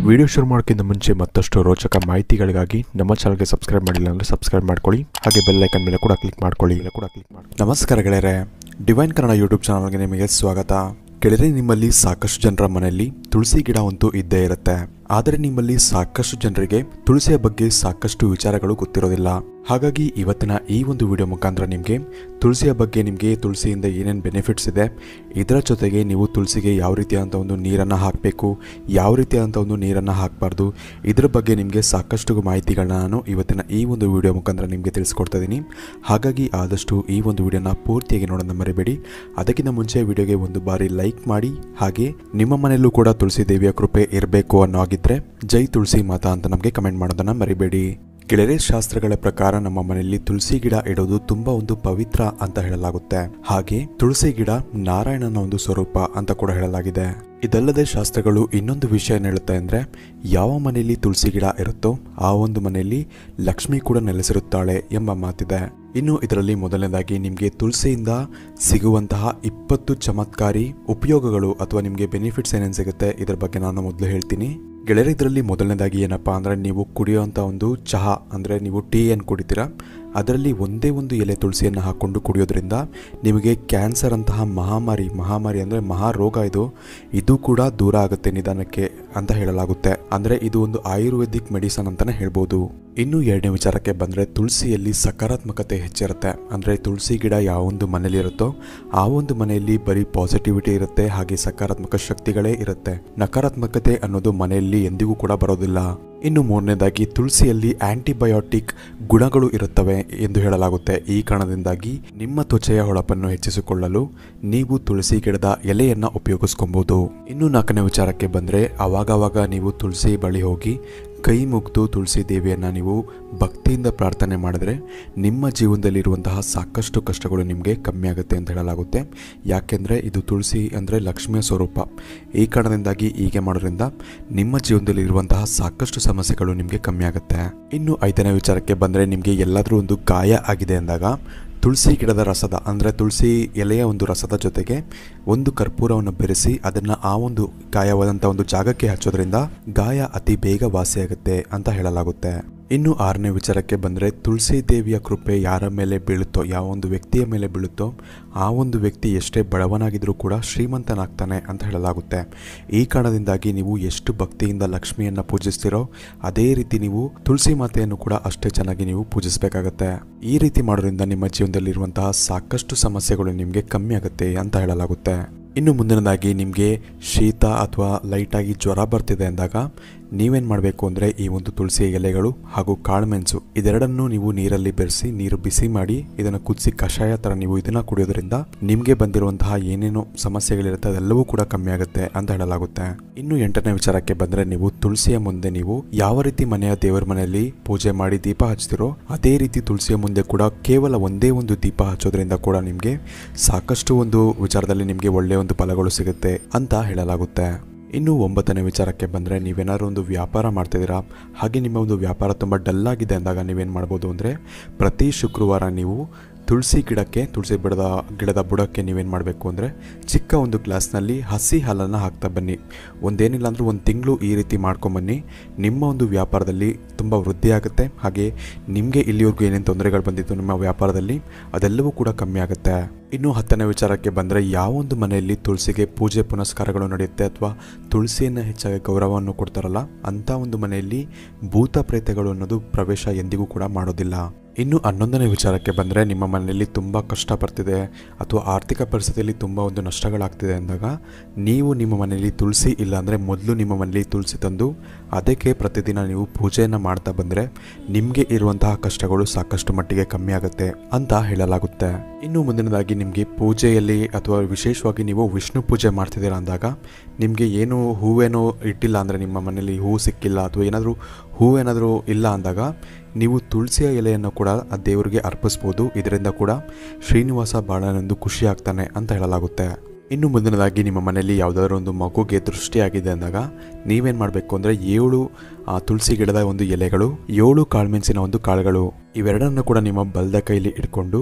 video ಶುರು ಮಾಡೋಕ್ಕಿಂತ ಮುಂಚೆ ಮತ್ತಷ್ಟು ರೋಚಕ ಮಾಹಿತಿಗಳಿಗಾಗಿ ನಮ್ಮ ಚಾನಲ್ಗೆ ಸಬ್ಸ್ಕ್ರೈಬ್ ಮಾಡಿಲ್ಲ ಅಂದರೆ ಸಬ್ಸ್ಕ್ರೈಬ್ ಮಾಡ್ಕೊಳ್ಳಿ ಹಾಗೆ ಬೆಲ್ ಐಕನ್ ಮೇಲೆ ಕೂಡ ಕ್ಲಿಕ್ ಮಾಡ್ಕೊಳ್ಳಿ ಮೇಲೆ ಕೂಡ ಕ್ಲಿಕ್ ಮಾಡಿ ನಮಸ್ಕಾರ ಗೆಳೆಯರೆ ಡಿವೈನ್ ಕನ್ನಡ ಯೂಟ್ಯೂಬ್ ಚಾನಲ್ಗೆ ನಿಮಗೆ ಸ್ವಾಗತ ಗೆಳೆಯರೆ ನಿಮ್ಮಲ್ಲಿ ಸಾಕಷ್ಟು ಜನರ ಮನೆಯಲ್ಲಿ ತುಳಸಿ ಗಿಡ ಅಂತೂ ಇದ್ದೇ ಇರುತ್ತೆ ಆದರೆ ನಿಮ್ಮಲ್ಲಿ ಸಾಕಷ್ಟು ಜನರಿಗೆ ತುಳಸಿಯ ಬಗ್ಗೆ ಸಾಕಷ್ಟು ವಿಚಾರಗಳು ಗೊತ್ತಿರೋದಿಲ್ಲ ಹಾಗಾಗಿ ಇವತ್ತಿನ ಈ ಒಂದು ವಿಡಿಯೋ ಮುಖಾಂತರ ನಿಮಗೆ ತುಳಸಿಯ ಬಗ್ಗೆ ನಿಮಗೆ ತುಳಸಿಯಿಂದ ಏನೇನು ಬೆನಿಫಿಟ್ಸ್ ಇದೆ ಇದರ ಜೊತೆಗೆ ನೀವು ತುಳಸಿಗೆ ಯಾವ ರೀತಿಯಾದಂಥ ಒಂದು ನೀರನ್ನು ಹಾಕಬೇಕು ಯಾವ ರೀತಿಯಾದಂಥ ಒಂದು ನೀರನ್ನು ಹಾಕಬಾರ್ದು ಇದರ ಬಗ್ಗೆ ನಿಮಗೆ ಸಾಕಷ್ಟು ಮಾಹಿತಿಗಳನ್ನ ನಾನು ಇವತ್ತಿನ ಈ ಒಂದು ವಿಡಿಯೋ ಮುಖಾಂತರ ನಿಮಗೆ ತಿಳಿಸ್ಕೊಡ್ತಾ ಇದ್ದೀನಿ ಹಾಗಾಗಿ ಆದಷ್ಟು ಈ ಒಂದು ವಿಡಿಯೋನ ಪೂರ್ತಿಯಾಗಿ ನೋಡೋಣ ಮರಿಬೇಡಿ ಅದಕ್ಕಿಂತ ಮುಂಚೆ ವಿಡಿಯೋಗೆ ಒಂದು ಬಾರಿ ಲೈಕ್ ಮಾಡಿ ಹಾಗೆ ನಿಮ್ಮ ಮನೆಯಲ್ಲೂ ಕೂಡ ತುಳಸಿ ದೇವಿಯ ಕೃಪೆ ಇರಬೇಕು ಅನ್ನೋ ಆಗಿದ್ರೆ ಜೈ ತುಳಸಿ ಮಾತಾ ಅಂತ ನಮಗೆ ಕಮೆಂಟ್ ಮಾಡೋದನ್ನ ಮರಿಬೇಡಿ ಗೆಳೆಯರೆ ಶಾಸ್ತ್ರಗಳ ಪ್ರಕಾರ ನಮ್ಮ ಮನೆಯಲ್ಲಿ ತುಳಸಿ ಗಿಡ ಇಡೋದು ತುಂಬಾ ಒಂದು ಪವಿತ್ರ ಅಂತ ಹೇಳಲಾಗುತ್ತೆ ಹಾಗೆ ತುಳಸಿ ಗಿಡ ನಾರಾಯಣನ ಒಂದು ಸ್ವರೂಪ ಅಂತ ಕೂಡ ಹೇಳಲಾಗಿದೆ ಇದಲ್ಲದೆ ಶಾಸ್ತ್ರಗಳು ಇನ್ನೊಂದು ವಿಷಯ ಏನ್ ಹೇಳುತ್ತೆ ಅಂದ್ರೆ ಯಾವ ಮನೆಯಲ್ಲಿ ತುಳಸಿ ಗಿಡ ಇರುತ್ತೋ ಆ ಒಂದು ಮನೆಯಲ್ಲಿ ಲಕ್ಷ್ಮಿ ಕೂಡ ನೆಲೆಸಿರುತ್ತಾಳೆ ಎಂಬ ಮಾತಿದೆ ಇನ್ನು ಇದರಲ್ಲಿ ಮೊದಲನೇದಾಗಿ ನಿಮಗೆ ತುಳಸಿಯಿಂದ ಸಿಗುವಂತಹ ಇಪ್ಪತ್ತು ಚಮತ್ಕಾರಿ ಉಪಯೋಗಗಳು ಅಥವಾ ನಿಮಗೆ ಬೆನಿಫಿಟ್ಸ್ ಏನೇನು ಸಿಗುತ್ತೆ ಇದರ ಬಗ್ಗೆ ನಾನು ಮೊದಲು ಹೇಳ್ತೀನಿ ಗೆಳೆಯರ ಇದರಲ್ಲಿ ಮೊದಲನೇದಾಗಿ ಏನಪ್ಪಾ ಅಂದರೆ ನೀವು ಕುಡಿಯುವಂಥ ಒಂದು ಚಹಾ ಅಂದರೆ ನೀವು ಟೀ ಏನು ಕುಡಿತೀರಾ ಅದರಲ್ಲಿ ಒಂದೇ ಒಂದು ಎಲೆ ತುಳಸಿಯನ್ನು ಹಾಕ್ಕೊಂಡು ಕುಡಿಯೋದ್ರಿಂದ ನಿಮಗೆ ಕ್ಯಾನ್ಸರ್ ಅಂತಹ ಮಹಾಮಾರಿ ಮಹಾಮಾರಿ ಅಂದರೆ ಮಹಾರೋಗ ಇದು ಇದು ಕೂಡ ದೂರ ಆಗುತ್ತೆ ನಿಧಾನಕ್ಕೆ ಅಂತ ಹೇಳಲಾಗುತ್ತೆ ಅಂದರೆ ಇದು ಒಂದು ಆಯುರ್ವೇದಿಕ್ ಮೆಡಿಸನ್ ಅಂತಲೇ ಹೇಳ್ಬೋದು ಇನ್ನು ಎರಡನೇ ವಿಚಾರಕ್ಕೆ ಬಂದರೆ ತುಳಸಿಯಲ್ಲಿ ಸಕಾರಾತ್ಮಕತೆ ಹೆಚ್ಚಿರುತ್ತೆ ಅಂದರೆ ತುಳಸಿ ಗಿಡ ಯಾವ ಒಂದು ಮನೇಲಿ ಇರುತ್ತೋ ಆ ಒಂದು ಮನೆಯಲ್ಲಿ ಬರೀ ಪಾಸಿಟಿವಿಟಿ ಇರುತ್ತೆ ಹಾಗೆ ಸಕಾರಾತ್ಮಕ ಶಕ್ತಿಗಳೇ ಇರುತ್ತೆ ನಕಾರಾತ್ಮಕತೆ ಅನ್ನೋದು ಮನೆಯಲ್ಲಿ ಎಂದಿಗೂ ಕೂಡ ಬರೋದಿಲ್ಲ ಇನ್ನು ಮೂರನೇದಾಗಿ ತುಳಸಿಯಲ್ಲಿ ಆಂಟಿಬಯೋಟಿಕ್ ಗುಣಗಳು ಇರುತ್ತವೆ ಎಂದು ಹೇಳಲಾಗುತ್ತೆ ಈ ಕಾರಣದಿಂದಾಗಿ ನಿಮ್ಮ ತ್ವಚೆಯ ಹೊಳಪನ್ನು ಹೆಚ್ಚಿಸಿಕೊಳ್ಳಲು ನೀವು ತುಳಸಿ ಗಿಡದ ಎಲೆಯನ್ನ ಉಪಯೋಗಿಸ್ಕೊಬಹುದು ಇನ್ನು ನಾಲ್ಕನೇ ವಿಚಾರಕ್ಕೆ ಬಂದರೆ ಅವಾಗವಾಗ ನೀವು ತುಳಸಿ ಬಳಿ ಹೋಗಿ ಕೈ ಮುಗ್ದು ತುಳಸಿ ದೇವಿಯನ್ನ ನೀವು ಭಕ್ತಿಯಿಂದ ಪ್ರಾರ್ಥನೆ ಮಾಡಿದ್ರೆ ನಿಮ್ಮ ಜೀವನದಲ್ಲಿರುವಂತಹ ಸಾಕಷ್ಟು ಕಷ್ಟಗಳು ನಿಮಗೆ ಕಮ್ಮಿ ಆಗುತ್ತೆ ಅಂತ ಹೇಳಲಾಗುತ್ತೆ ಯಾಕೆಂದರೆ ಇದು ತುಳಸಿ ಅಂದರೆ ಲಕ್ಷ್ಮಿಯ ಸ್ವರೂಪ ಈ ಕಾರಣದಿಂದಾಗಿ ಹೀಗೆ ಮಾಡೋದ್ರಿಂದ ನಿಮ್ಮ ಜೀವನದಲ್ಲಿರುವಂತಹ ಸಾಕಷ್ಟು ಸಮಸ್ಯೆಗಳು ನಿಮಗೆ ಕಮ್ಮಿ ಆಗುತ್ತೆ ಇನ್ನು ಐದನೇ ವಿಚಾರಕ್ಕೆ ಬಂದರೆ ನಿಮಗೆ ಎಲ್ಲಾದರೂ ಒಂದು ಗಾಯ ಆಗಿದೆ ಅಂದಾಗ ತುಳಸಿ ಗಿಡದ ರಸದ ಅಂದರೆ ತುಳಸಿ ಎಲೆಯ ಒಂದು ರಸದ ಜೊತೆಗೆ ಒಂದು ಕರ್ಪೂರವನ್ನು ಬೆರೆಸಿ ಅದನ್ನು ಆ ಒಂದು ಗಾಯವಾದಂಥ ಒಂದು ಜಾಗಕ್ಕೆ ಹಚ್ಚೋದ್ರಿಂದ ಗಾಯ ಅತಿ ಬೇಗ ವಾಸಿಯಾಗುತ್ತೆ ಅಂತ ಹೇಳಲಾಗುತ್ತೆ ಇನ್ನು ಆರನೇ ವಿಚಾರಕ್ಕೆ ಬಂದರೆ ತುಳಸಿ ದೇವಿಯ ಕೃಪೆ ಯಾರ ಮೇಲೆ ಬೀಳುತ್ತೋ ಯಾವ ಒಂದು ವ್ಯಕ್ತಿಯ ಮೇಲೆ ಬೀಳುತ್ತೋ ಆ ಒಂದು ವ್ಯಕ್ತಿ ಎಷ್ಟೇ ಬಡವನಾಗಿದ್ರೂ ಕೂಡ ಶ್ರೀಮಂತನಾಗ್ತಾನೆ ಅಂತ ಹೇಳಲಾಗುತ್ತೆ ಈ ಕಾರಣದಿಂದಾಗಿ ನೀವು ಎಷ್ಟು ಭಕ್ತಿಯಿಂದ ಲಕ್ಷ್ಮಿಯನ್ನು ಪೂಜಿಸ್ತಿರೋ ಅದೇ ರೀತಿ ನೀವು ತುಳಸಿ ಮಾತೆಯನ್ನು ಕೂಡ ಅಷ್ಟೇ ಚೆನ್ನಾಗಿ ನೀವು ಪೂಜಿಸಬೇಕಾಗತ್ತೆ ಈ ರೀತಿ ಮಾಡೋದ್ರಿಂದ ನಿಮ್ಮ ಜೀವನದಲ್ಲಿರುವಂತಹ ಸಾಕಷ್ಟು ಸಮಸ್ಯೆಗಳು ನಿಮಗೆ ಕಮ್ಮಿ ಆಗುತ್ತೆ ಅಂತ ಹೇಳಲಾಗುತ್ತೆ ಇನ್ನು ಮುಂದಿನದಾಗಿ ನಿಮಗೆ ಶೀತ ಅಥವಾ ಲೈಟಾಗಿ ಜ್ವರ ಬರ್ತಿದೆ ಅಂದಾಗ ನೀವೇನು ಮಾಡಬೇಕು ಅಂದರೆ ಈ ಒಂದು ತುಳಸಿ ಎಲೆಗಳು ಹಾಗೂ ಕಾಳುಮೆಣಸು ಇದೆರಡನ್ನು ನೀವು ನೀರಲ್ಲಿ ಬೆರೆಸಿ ನೀರು ಬಿಸಿ ಮಾಡಿ ಇದನ್ನು ಕುದಿಸಿ ಕಷಾಯ ಥರ ನೀವು ಇದನ್ನು ಕುಡಿಯೋದ್ರಿಂದ ನಿಮಗೆ ಬಂದಿರುವಂತಹ ಏನೇನು ಸಮಸ್ಯೆಗಳಿರುತ್ತೆ ಅದೆಲ್ಲವೂ ಕೂಡ ಕಮ್ಮಿ ಆಗುತ್ತೆ ಅಂತ ಹೇಳಲಾಗುತ್ತೆ ಇನ್ನು ಎಂಟನೇ ವಿಚಾರಕ್ಕೆ ಬಂದರೆ ನೀವು ತುಳಸಿಯ ಮುಂದೆ ನೀವು ಯಾವ ರೀತಿ ಮನೆಯ ದೇವರ ಮನೆಯಲ್ಲಿ ಪೂಜೆ ಮಾಡಿ ದೀಪ ಹಚ್ತಿರೋ ಅದೇ ರೀತಿ ತುಳಸಿಯ ಮುಂದೆ ಕೂಡ ಕೇವಲ ಒಂದೇ ಒಂದು ದೀಪ ಹಚ್ಚೋದ್ರಿಂದ ಕೂಡ ನಿಮಗೆ ಸಾಕಷ್ಟು ಒಂದು ವಿಚಾರದಲ್ಲಿ ನಿಮಗೆ ಒಳ್ಳೆಯ ಒಂದು ಫಲಗಳು ಸಿಗುತ್ತೆ ಅಂತ ಹೇಳಲಾಗುತ್ತೆ ಇನ್ನು ಒಂಬತ್ತನೇ ವಿಚಾರಕ್ಕೆ ಬಂದರೆ ನೀವೇನಾದ್ರು ಒಂದು ವ್ಯಾಪಾರ ಮಾಡ್ತಿದ್ದೀರಾ ಹಾಗೆ ನಿಮ್ಮ ಒಂದು ವ್ಯಾಪಾರ ತುಂಬ ಡಲ್ ಆಗಿದೆ ಅಂದಾಗ ನೀವೇನು ಮಾಡ್ಬೋದು ಅಂದರೆ ಪ್ರತಿ ಶುಕ್ರವಾರ ನೀವು ತುಳಸಿ ಗಿಡಕ್ಕೆ ತುಳಸಿ ಗಿಡದ ಗಿಡದ ಬುಡಕ್ಕೆ ನೀವೇನು ಮಾಡಬೇಕು ಅಂದರೆ ಚಿಕ್ಕ ಒಂದು ಗ್ಲಾಸ್ನಲ್ಲಿ ಹಸಿ ಹಾಲನ್ನು ಹಾಕ್ತಾ ಬನ್ನಿ ಒಂದೇನಿಲ್ಲ ಅಂದರೂ ಒಂದು ತಿಂಗಳು ಈ ರೀತಿ ಮಾಡ್ಕೊಂಬನ್ನಿ ನಿಮ್ಮ ಒಂದು ವ್ಯಾಪಾರದಲ್ಲಿ ತುಂಬ ವೃದ್ಧಿ ಆಗುತ್ತೆ ಹಾಗೆ ನಿಮಗೆ ಇಲ್ಲಿವರೆಗೂ ಏನೇನು ತೊಂದರೆಗಳು ಬಂದಿತ್ತು ನಿಮ್ಮ ವ್ಯಾಪಾರದಲ್ಲಿ ಅದೆಲ್ಲವೂ ಕೂಡ ಕಮ್ಮಿ ಆಗುತ್ತೆ ಇನ್ನು ಹತ್ತನೇ ವಿಚಾರಕ್ಕೆ ಬಂದರೆ ಯಾವೊಂದು ಮನೆಯಲ್ಲಿ ತುಳಸಿಗೆ ಪೂಜೆ ಪುನಸ್ಕಾರಗಳು ನಡೆಯುತ್ತೆ ಅಥವಾ ತುಳಸಿಯನ್ನು ಹೆಚ್ಚಾಗಿ ಗೌರವವನ್ನು ಕೊಡ್ತಾರಲ್ಲ ಅಂಥ ಒಂದು ಮನೆಯಲ್ಲಿ ಭೂತ ಪ್ರೇತಗಳು ಅನ್ನೋದು ಪ್ರವೇಶ ಎಂದಿಗೂ ಕೂಡ ಮಾಡೋದಿಲ್ಲ ಇನ್ನು ಹನ್ನೊಂದನೇ ವಿಚಾರಕ್ಕೆ ಬಂದರೆ ನಿಮ್ಮ ಮನೆಯಲ್ಲಿ ತುಂಬ ಕಷ್ಟ ಬರ್ತಿದೆ ಅಥವಾ ಆರ್ಥಿಕ ಪರಿಸ್ಥಿತಿಯಲ್ಲಿ ತುಂಬ ಒಂದು ನಷ್ಟಗಳಾಗ್ತಿದೆ ಅಂದಾಗ ನೀವು ನಿಮ್ಮ ಮನೆಯಲ್ಲಿ ತುಳಸಿ ಇಲ್ಲ ಅಂದರೆ ಮೊದಲು ನಿಮ್ಮ ಮನೆಯಲ್ಲಿ ತುಳಸಿ ತಂದು ಅದಕ್ಕೆ ಪ್ರತಿದಿನ ನೀವು ಪೂಜೆಯನ್ನು ಮಾಡ್ತಾ ಬಂದರೆ ನಿಮಗೆ ಇರುವಂತಹ ಕಷ್ಟಗಳು ಸಾಕಷ್ಟು ಮಟ್ಟಿಗೆ ಕಮ್ಮಿ ಆಗುತ್ತೆ ಅಂತ ಹೇಳಲಾಗುತ್ತೆ ಇನ್ನು ಮುಂದಿನದಾಗಿ ನಿಮಗೆ ಪೂಜೆಯಲ್ಲಿ ಅಥವಾ ವಿಶೇಷವಾಗಿ ನೀವು ವಿಷ್ಣು ಪೂಜೆ ಮಾಡ್ತಿದ್ದೀರಾ ಅಂದಾಗ ನಿಮಗೆ ಏನು ಹೂವೇನೋ ಇಟ್ಟಿಲ್ಲ ಅಂದರೆ ನಿಮ್ಮ ಮನೆಯಲ್ಲಿ ಹೂವು ಸಿಕ್ಕಿಲ್ಲ ಅಥವಾ ಏನಾದರೂ ಹೂವೇನಾದರೂ ಇಲ್ಲ ಅಂದಾಗ ನೀವು ತುಳಸಿಯ ಎಲೆಯನ್ನು ಕೂಡ ಆ ದೇವರಿಗೆ ಅರ್ಪಿಸ್ಬೋದು ಇದರಿಂದ ಕೂಡ ಶ್ರೀನಿವಾಸ ಬಾಳನೆಂದು ಖುಷಿ ಆಗ್ತಾನೆ ಅಂತ ಹೇಳಲಾಗುತ್ತೆ ಇನ್ನು ಮುಂದಿನದಾಗಿ ನಿಮ್ಮ ಮನೆಯಲ್ಲಿ ಯಾವುದಾದ್ರೂ ಒಂದು ಮಗುಗೆ ದೃಷ್ಟಿಯಾಗಿದೆ ಅಂದಾಗ ನೀವೇನು ಮಾಡಬೇಕು ಅಂದರೆ ಏಳು ಆ ತುಳಸಿ ಗಿಡದ ಒಂದು ಎಲೆಗಳು ಏಳು ಕಾಳುಮೆಣಸಿನ ಒಂದು ಕಾಳುಗಳು ಇವೆರಡನ್ನು ಕೂಡ ನಿಮ್ಮ ಬಲದ ಕೈಲಿ ಇಟ್ಕೊಂಡು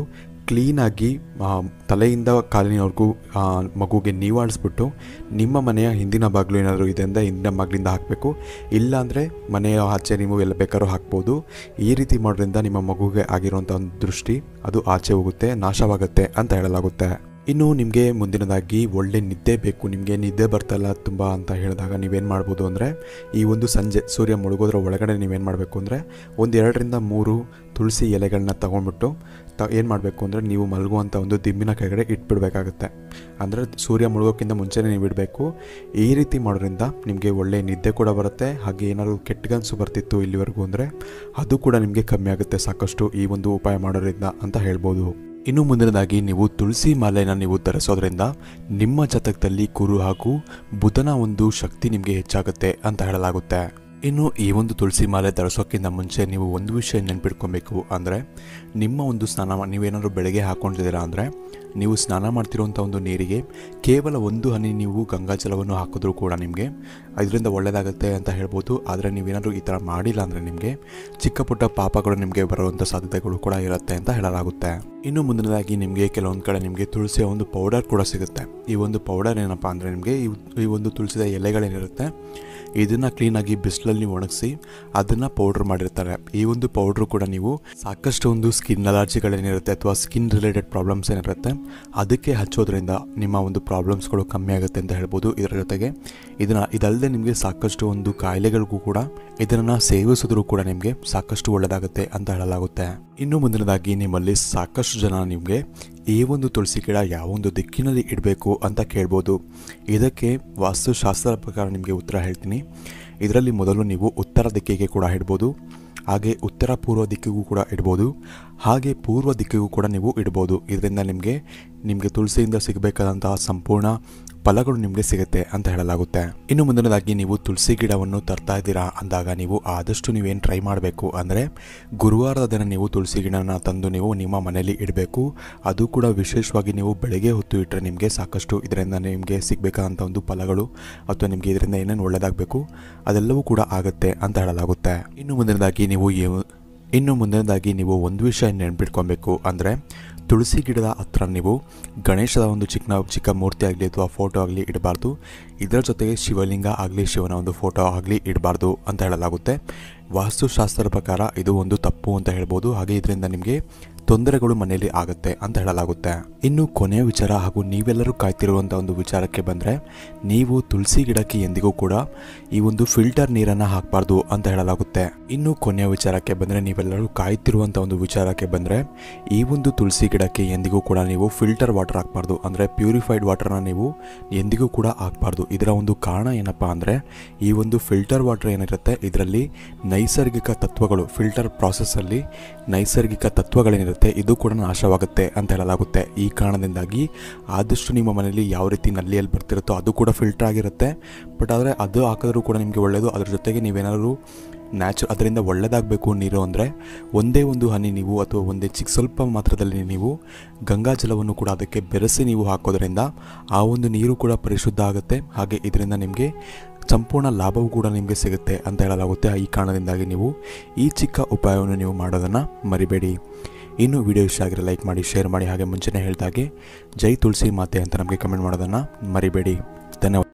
ಕ್ಲೀನಾಗಿ ಆ, ತಲೆಯಿಂದ ಕಾಲಿನವರೆಗೂ ಆ, ಮಗುಗೆ ನೀವಾಡಿಸ್ಬಿಟ್ಟು ನಿಮ್ಮ ಮನೆಯ ಹಿಂದಿನ ಬಾಗಿಲು ಏನಾದರೂ ಇದೆ ಅಂದರೆ ಹಿಂದಿನ ಬಾಗಿಲಿಂದ ಹಾಕಬೇಕು ಇಲ್ಲಾಂದರೆ ಮನೆಯ ಆಚೆ ನೀವು ಎಲ್ಲ ಬೇಕಾದ್ರೂ ಹಾಕ್ಬೋದು ಈ ರೀತಿ ಮಾಡೋದ್ರಿಂದ ನಿಮ್ಮ ಮಗುಗೆ ಆಗಿರುವಂಥ ಒಂದು ದೃಷ್ಟಿ ಅದು ಆಚೆ ಹೋಗುತ್ತೆ ನಾಶವಾಗುತ್ತೆ ಅಂತ ಹೇಳಲಾಗುತ್ತೆ ಇನ್ನು ನಿಮಗೆ ಮುಂದಿನದಾಗಿ ಒಳ್ಳೆ ನಿದ್ದೆ ಬೇಕು ನಿಮಗೆ ನಿದ್ದೆ ಬರ್ತಲ್ಲ ತುಂಬ ಅಂತ ಹೇಳಿದಾಗ ನೀವೇನು ಮಾಡ್ಬೋದು ಅಂದರೆ ಈ ಒಂದು ಸಂಜೆ ಸೂರ್ಯ ಮುಳುಗೋದ್ರ ಒಳಗಡೆ ನೀವೇನು ಮಾಡಬೇಕು ಅಂದರೆ ಒಂದು ಎರಡರಿಂದ ಮೂರು ತುಳಸಿ ಎಲೆಗಳನ್ನ ತೊಗೊಂಡ್ಬಿಟ್ಟು ತ ಏನು ಮಾಡಬೇಕು ಅಂದರೆ ನೀವು ಮಲಗುವಂಥ ಒಂದು ದಿಂಬಿನ ಕೆಳಗಡೆ ಇಟ್ಬಿಡ್ಬೇಕಾಗುತ್ತೆ ಅಂದರೆ ಸೂರ್ಯ ಮುಳುಗೋಕ್ಕಿಂತ ಮುಂಚೆನೇ ನೀವು ಇಡಬೇಕು ಈ ರೀತಿ ಮಾಡೋದ್ರಿಂದ ನಿಮಗೆ ಒಳ್ಳೆ ನಿದ್ದೆ ಕೂಡ ಬರುತ್ತೆ ಹಾಗೆ ಏನಾದರೂ ಕೆಟ್ಟಗನ್ಸು ಬರ್ತಿತ್ತು ಇಲ್ಲಿವರೆಗೂ ಅಂದರೆ ಅದು ಕೂಡ ನಿಮಗೆ ಕಮ್ಮಿ ಆಗುತ್ತೆ ಸಾಕಷ್ಟು ಈ ಒಂದು ಉಪಾಯ ಮಾಡೋದ್ರಿಂದ ಅಂತ ಹೇಳ್ಬೋದು ಇನ್ನು ಮುಂದಿನದಾಗಿ ನೀವು ತುಳಸಿ ಮಾಲೆನ ನೀವು ಧರಿಸೋದ್ರಿಂದ ನಿಮ್ಮ ಜಾತಕದಲ್ಲಿ ಗುರು ಹಾಗೂ ಬುಧನ ಒಂದು ಶಕ್ತಿ ನಿಮಗೆ ಹೆಚ್ಚಾಗುತ್ತೆ ಅಂತ ಹೇಳಲಾಗುತ್ತೆ ಇನ್ನು ಈ ಒಂದು ತುಳಸಿ ಮಾಲೆ ಧರಿಸೋಕ್ಕಿಂತ ಮುಂಚೆ ನೀವು ಒಂದು ವಿಷಯ ನೆನ್ಪಿಟ್ಕೊಬೇಕು ಅಂದರೆ ನಿಮ್ಮ ಒಂದು ಸ್ನಾನ ಮಾ- ನೀವೇನಾದ್ರು ಬೆಳಗ್ಗೆ ಹಾಕ್ಕೊಂಡಿದ್ದೀರಾ ಅಂದರೆ ನೀವು ಸ್ನಾನ ಮಾಡ್ತಿರುವಂಥ ಒಂದು ನೀರಿಗೆ ಕೇವಲ ಒಂದು ಹನಿ ನೀವು ಗಂಗಾಜಲವನ್ನು ಹಾಕಿದ್ರೂ ಕೂಡ ನಿಮಗೆ ಇದರಿಂದ ಒಳ್ಳೆಯದಾಗುತ್ತೆ ಅಂತ ಹೇಳ್ಬೋದು ಆದರೆ ನೀವೇನಾದರೂ ಈ ಥರ ಮಾಡಿಲ್ಲ ಅಂದರೆ ನಿಮಗೆ ಚಿಕ್ಕ ಪುಟ್ಟ ಪಾಪಗಳು ನಿಮಗೆ ಬರುವಂಥ ಸಾಧ್ಯತೆಗಳು ಕೂಡ ಇರುತ್ತೆ ಅಂತ ಹೇಳಲಾಗುತ್ತೆ ಇನ್ನು ಮುಂದಿನದಾಗಿ ನಿಮಗೆ ಕೆಲವೊಂದು ಕಡೆ ನಿಮಗೆ ತುಳಸಿಯ ಒಂದು ಪೌಡರ್ ಕೂಡ ಸಿಗುತ್ತೆ ಈ ಒಂದು ಪೌಡರ್ ಏನಪ್ಪ ಅಂದರೆ ನಿಮಗೆ ಈ- ಈ ಒಂದು ತುಳಸಿದ ಎಲೆಗಳೇನಿರುತ್ತೆ ಇದನ್ನು ಕ್ಲೀನಾಗಿ ಬಿಸಿಲಲ್ಲಿ ಒಣಗಿಸಿ ಅದನ್ನು ಪೌಡ್ರ್ ಮಾಡಿರ್ತಾರೆ ಈ ಒಂದು ಪೌಡ್ರು ಕೂಡ ನೀವು ಸಾಕಷ್ಟು ಒಂದು ಸ್ಕಿನ್ ಅಲರ್ಜಿಗಳೇನಿರುತ್ತೆ ಅಥವಾ ಸ್ಕಿನ್ ರಿಲೇಟೆಡ್ ಪ್ರಾಬ್ಲಮ್ಸ್ ಏನಿರುತ್ತೆ ಅದಕ್ಕೆ ಹಚ್ಚೋದ್ರಿಂದ ನಿಮ್ಮ ಒಂದು ಪ್ರಾಬ್ಲಮ್ಸ್ಗಳು ಕಮ್ಮಿ ಆಗುತ್ತೆ ಅಂತ ಹೇಳ್ಬೋದು ಇದರ ಜೊತೆಗೆ ಇದನ್ನು ಇದಲ್ಲದೆ ನಿಮಗೆ ಸಾಕಷ್ಟು ಒಂದು ಕಾಯಿಲೆಗಳಿಗೂ ಕೂಡ ಇದನ್ನು ಸೇವಿಸಿದ್ರೂ ಕೂಡ ನಿಮಗೆ ಸಾಕಷ್ಟು ಒಳ್ಳೆಯದಾಗುತ್ತೆ ಅಂತ ಹೇಳಲಾಗುತ್ತೆ ಇನ್ನು ಮುಂದಿನದಾಗಿ ನಿಮ್ಮಲ್ಲಿ ಸಾಕಷ್ಟು ಜನ ನಿಮಗೆ ಈ ಒಂದು ತುಳಸಿ ಗಿಡ ಯಾವೊಂದು ದಿಕ್ಕಿನಲ್ಲಿ ಇಡಬೇಕು ಅಂತ ಕೇಳ್ಬೋದು ಇದಕ್ಕೆ ವಾಸ್ತುಶಾಸ್ತ್ರ ಪ್ರಕಾರ ನಿಮಗೆ ಉತ್ತರ ಹೇಳ್ತೀನಿ ಇದರಲ್ಲಿ ಮೊದಲು ನೀವು ಉತ್ತರ ದಿಕ್ಕಿಗೆ ಕೂಡ ಇಡ್ಬೋದು ಹಾಗೆ ಉತ್ತರ ಪೂರ್ವ ದಿಕ್ಕಿಗೂ ಕೂಡ ಇಡ್ಬೋದು ಹಾಗೆ ಪೂರ್ವ ದಿಕ್ಕಿಗೂ ಕೂಡ ನೀವು ಇಡ್ಬೋದು ಇದರಿಂದ ನಿಮಗೆ ನಿಮಗೆ ತುಳಸಿಯಿಂದ ಸಿಗಬೇಕಾದಂತಹ ಸಂಪೂರ್ಣ ಫಲಗಳು ನಿಮಗೆ ಸಿಗುತ್ತೆ ಅಂತ ಹೇಳಲಾಗುತ್ತೆ ಇನ್ನು ಮುಂದಿನದಾಗಿ ನೀವು ತುಳಸಿ ಗಿಡವನ್ನು ತರ್ತಾ ಇದ್ದೀರಾ ಅಂದಾಗ ನೀವು ಆದಷ್ಟು ನೀವೇನು ಟ್ರೈ ಮಾಡಬೇಕು ಅಂದರೆ ಗುರುವಾರದ ದಿನ ನೀವು ತುಳಸಿ ಗಿಡನ ತಂದು ನೀವು ನಿಮ್ಮ ಮನೆಯಲ್ಲಿ ಇಡಬೇಕು ಅದು ಕೂಡ ವಿಶೇಷವಾಗಿ ನೀವು ಬೆಳಗ್ಗೆ ಹೊತ್ತು ಇಟ್ಟರೆ ನಿಮಗೆ ಸಾಕಷ್ಟು ಇದರಿಂದ ನಿಮಗೆ ಸಿಗಬೇಕಾದಂಥ ಒಂದು ಫಲಗಳು ಅಥವಾ ನಿಮಗೆ ಇದರಿಂದ ಏನೇನು ಒಳ್ಳೆಯದಾಗಬೇಕು ಅದೆಲ್ಲವೂ ಕೂಡ ಆಗುತ್ತೆ ಅಂತ ಹೇಳಲಾಗುತ್ತೆ ಇನ್ನು ಮುಂದಿನದಾಗಿ ನೀವು ಈ- ಇನ್ನು ಮುಂದಿನದಾಗಿ ನೀವು ಒಂದು ವಿಷಯ ನೆನ್ಪಿಟ್ಕೊಬೇಕು ಅಂದರೆ ತುಳಸಿ ಗಿಡದ ಹತ್ರ ನೀವು ಗಣೇಶದ ಒಂದು ಚಿಕ್ಕ ಚಿಕ್ಕ ಮೂರ್ತಿ ಆಗಲಿ ಅಥವಾ ಫೋಟೋ ಆಗಲಿ ಇಡಬಾರ್ದು ಇದರ ಜೊತೆಗೆ ಶಿವಲಿಂಗ ಆಗಲಿ ಶಿವನ ಒಂದು ಫೋಟೋ ಆಗಲಿ ಇಡಬಾರ್ದು ಅಂತ ಹೇಳಲಾಗುತ್ತೆ ವಾಸ್ತುಶಾಸ್ತ್ರದ ಪ್ರಕಾರ ಇದು ಒಂದು ತಪ್ಪು ಅಂತ ಹೇಳ್ಬೋದು ಹಾಗೆ ಇದರಿಂದ ನಿಮಗೆ ತೊಂದರೆಗಳು ಮನೆಯಲ್ಲಿ ಆಗುತ್ತೆ ಅಂತ ಹೇಳಲಾಗುತ್ತೆ ಇನ್ನು ಕೊನೆಯ ವಿಚಾರ ಹಾಗೂ ನೀವೆಲ್ಲರೂ ಕಾಯ್ತಿರುವಂಥ ಒಂದು ವಿಚಾರಕ್ಕೆ ಬಂದರೆ ನೀವು ತುಳಸಿ ಗಿಡಕ್ಕೆ ಎಂದಿಗೂ ಕೂಡ ಈ ಒಂದು ಫಿಲ್ಟರ್ ನೀರನ್ನು ಹಾಕಬಾರ್ದು ಅಂತ ಹೇಳಲಾಗುತ್ತೆ ಇನ್ನು ಕೊನೆಯ ವಿಚಾರಕ್ಕೆ ಬಂದರೆ ನೀವೆಲ್ಲರೂ ಕಾಯ್ತಿರುವಂಥ ಒಂದು ವಿಚಾರಕ್ಕೆ ಬಂದರೆ ಈ ಒಂದು ತುಳಸಿ ಗಿಡಕ್ಕೆ ಎಂದಿಗೂ ಕೂಡ ನೀವು ಫಿಲ್ಟರ್ ವಾಟರ್ ಹಾಕಬಾರ್ದು ಅಂದರೆ ಪ್ಯೂರಿಫೈಡ್ ವಾಟರ್ನ ನೀವು ಎಂದಿಗೂ ಕೂಡ ಹಾಕಬಾರ್ದು ಇದರ ಒಂದು ಕಾರಣ ಏನಪ್ಪ ಅಂದರೆ ಈ ಒಂದು ಫಿಲ್ಟರ್ ವಾಟರ್ ಏನಿರುತ್ತೆ ಇದರಲ್ಲಿ ನೈಸರ್ಗಿಕ ತತ್ವಗಳು ಫಿಲ್ಟರ್ ಪ್ರಾಸೆಸ್ಸಲ್ಲಿ ನೈಸರ್ಗಿಕ ತತ್ವಗಳೇನಿರುತ್ತೆ ಇದು ಕೂಡ ನಾಶವಾಗುತ್ತೆ ಅಂತ ಹೇಳಲಾಗುತ್ತೆ ಈ ಕಾರಣದಿಂದಾಗಿ ಆದಷ್ಟು ನಿಮ್ಮ ಮನೆಯಲ್ಲಿ ಯಾವ ರೀತಿ ನಲ್ಲಿಯಲ್ಲಿ ಬರ್ತಿರುತ್ತೋ ಅದು ಕೂಡ ಫಿಲ್ಟರ್ ಆಗಿರುತ್ತೆ ಬಟ್ ಆದರೆ ಅದು ಹಾಕಿದ್ರೂ ಕೂಡ ನಿಮಗೆ ಒಳ್ಳೆಯದು ಅದ್ರ ಜೊತೆಗೆ ನೀವೇನಾದರೂ ನ್ಯಾಚು ಅದರಿಂದ ಒಳ್ಳೆಯದಾಗಬೇಕು ನೀರು ಅಂದರೆ ಒಂದೇ ಒಂದು ಹನಿ ನೀವು ಅಥವಾ ಒಂದೇ ಚಿಕ್ಕ ಸ್ವಲ್ಪ ಮಾತ್ರದಲ್ಲಿ ನೀವು ಗಂಗಾಜಲವನ್ನು ಕೂಡ ಅದಕ್ಕೆ ಬೆರೆಸಿ ನೀವು ಹಾಕೋದ್ರಿಂದ ಆ ಒಂದು ನೀರು ಕೂಡ ಪರಿಶುದ್ಧ ಆಗುತ್ತೆ ಹಾಗೆ ಇದರಿಂದ ನಿಮಗೆ ಸಂಪೂರ್ಣ ಲಾಭವೂ ಕೂಡ ನಿಮಗೆ ಸಿಗುತ್ತೆ ಅಂತ ಹೇಳಲಾಗುತ್ತೆ ಈ ಕಾರಣದಿಂದಾಗಿ ನೀವು ಈ ಚಿಕ್ಕ ಉಪಾಯವನ್ನು ನೀವು ಮಾಡೋದನ್ನು ಮರಿಬೇಡಿ ಇನ್ನು ವಿಡಿಯೋ ಇಷ್ಟ ಆಗಿರೋ ಲೈಕ್ ಮಾಡಿ ಶೇರ್ ಮಾಡಿ ಹಾಗೆ ಮುಂಚೆನೇ ಹೇಳಿದಾಗೆ ಜೈ ತುಳಸಿ ಮಾತೆ ಅಂತ ನಮಗೆ ಕಮೆಂಟ್ ಮಾಡೋದನ್ನು ಮರಿಬೇಡಿ ಧನ್ಯವಾದ